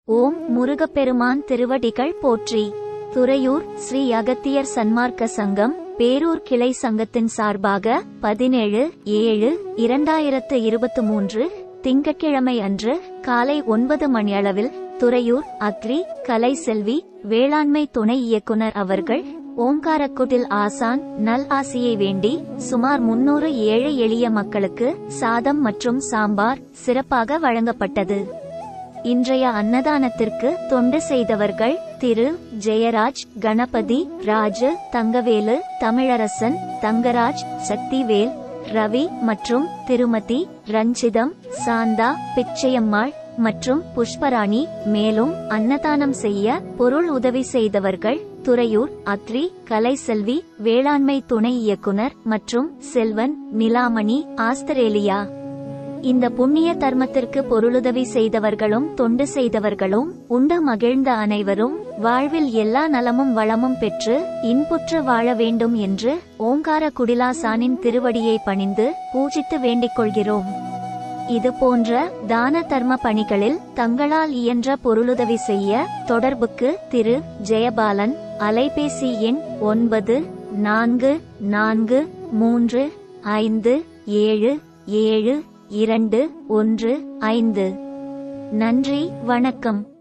ஓம் முருகப்பெருமான் திருவடிகள் போற்றி துறையூர் ஸ்ரீ அகத்தியர் சன்மார்க்க சங்கம் பேரூர் கிளை சங்கத்தின் சார்பாக பதினேழு ஏழு இரண்டாயிரத்து இருபத்து மூன்று திங்கட்கிழமை அன்று காலை ஒன்பது மணியளவில் துறையூர் அக்ரி கலை செல்வி வேளாண்மை துணை இயக்குனர் அவர்கள் ஓங்காரக்குடில் ஆசான் நல் ஆசியை வேண்டி சுமார் முன்னூறு ஏழை எளிய மக்களுக்கு சாதம் மற்றும் சாம்பார் சிறப்பாக வழங்கப்பட்டது இன்றைய அன்னதானத்திற்கு தொண்டு செய்தவர்கள் திரு ஜெயராஜ் கணபதி ராஜு தங்கவேலு தமிழரசன் தங்கராஜ் சக்திவேல் ரவி மற்றும் திருமதி ரஞ்சிதம் சாந்தா பிச்சையம்மாள் மற்றும் புஷ்பராணி மேலும் அன்னதானம் செய்ய பொருள் உதவி செய்தவர்கள் துறையூர் அத்ரி கலைசெல்வி வேளாண்மை துணை இயக்குனர் மற்றும் செல்வன் நிலாமணி ஆஸ்திரேலியா இந்த புண்ணிய தர்மத்திற்கு பொருளுதவி செய்தவர்களும் தொண்டு செய்தவர்களும் உண்டு மகிழ்ந்த அனைவரும் வாழ்வில் எல்லா நலமும் வளமும் பெற்று இன்புற்று வாழ வேண்டும் என்று ஓங்கார குடிலாசானின் திருவடியை பணிந்து பூஜித்து வேண்டிக் கொள்கிறோம் இது போன்ற தான தர்ம பணிகளில் தங்களால் இயன்ற பொருளுதவி செய்ய தொடர்புக்கு திரு ஜெயபாலன் அலைபேசி எண் ஒன்பது நான்கு நான்கு மூன்று ஐந்து ஏழு ஏழு இரண்டு ஒன்று ஐந்து நன்றி வணக்கம்